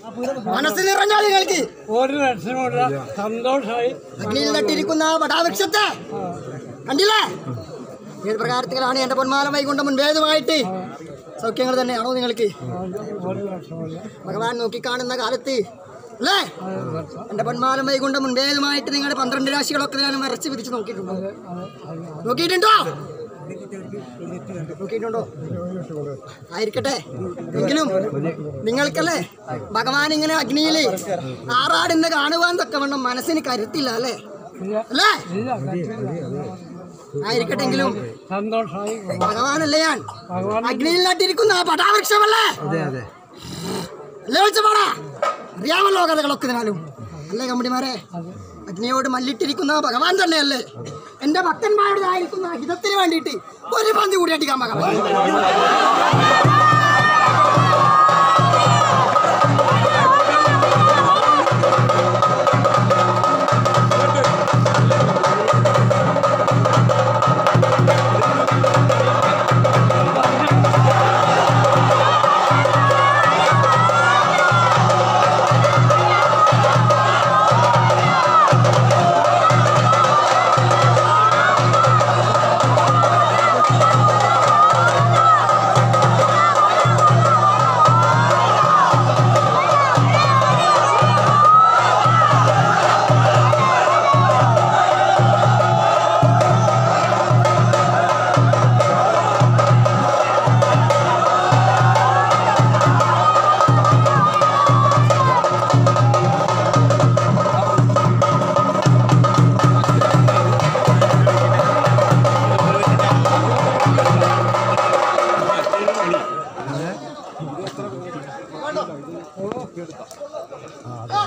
മനസ്സിൽ നിറഞ്ഞാൽ നിങ്ങൾക്ക് ഒരു രക്ഷമില്ല സന്തോഷമായി അഗ്നിയിൽ നട്ടിരിക്കുന്ന വടാവൃക്ഷത്തെ കണ്ടില്ലേ ഏത് പ്രകാരത്തിലാണ് എന്റെ പൊന്മാല വൈകുണ്ഠ മുൻപേതുമായിട്ട് സൗഖ്യങ്ങൾ തന്നെയാണോ നിങ്ങൾക്ക് ഒരു രക്ഷമില്ല ഭഗവാൻ നോക്കിക്കാണുന്ന കാലത്ത് അല്ലേ എന്റെ പൊന്മാല വൈകുണ്ഠ മുൻപേതുമായിട്ട് നിങ്ങളുടെ പന്ത്രണ്ട് രാശികളൊക്കെ ഞാൻ വരച്ച് വിരിച്ച് നോക്കിയിട്ടുണ്ടോ നോക്കിയിട്ടുണ്ടോ നോക്കിയിട്ടുണ്ടോ ആയിരിക്കട്ടെ എങ്കിലും നിങ്ങൾക്കല്ലേ ഭഗവാൻ ഇങ്ങനെ അഗ്നിയിൽ ആറാടുന്ന കാണുവാൻ തക്കവണ്ണം മനസ്സിന് കരുത്തില്ല അല്ലേ അല്ലേ ആയിരിക്കട്ടെങ്കിലും സന്തോഷമായി ഭഗവാനല്ലേ ഞാൻ ഭഗവാൻ അഗ്നിയിൽ നട്ടിരിക്കുന്ന ആ പടാവൃക്ഷമല്ലേ അതെ അതെ അല്ലേ വെച്ചപാടാ അറിയാമല്ലോ കഥകളൊക്കെ ഇതിനാലും അല്ലേ കമ്പനിമാരെ അഗ്നിയോട് മല്ലിട്ടിരിക്കുന്ന ഭഗവാൻ തന്നെയല്ലേ എന്റെ ഭക്തന്മാരുടെ ആയിരിക്കുന്ന ഹിതത്തിന് വേണ്ടിയിട്ട് ഒരു പന്തി കൂടി അടിക്കാൻ ഭഗവാൻ ആ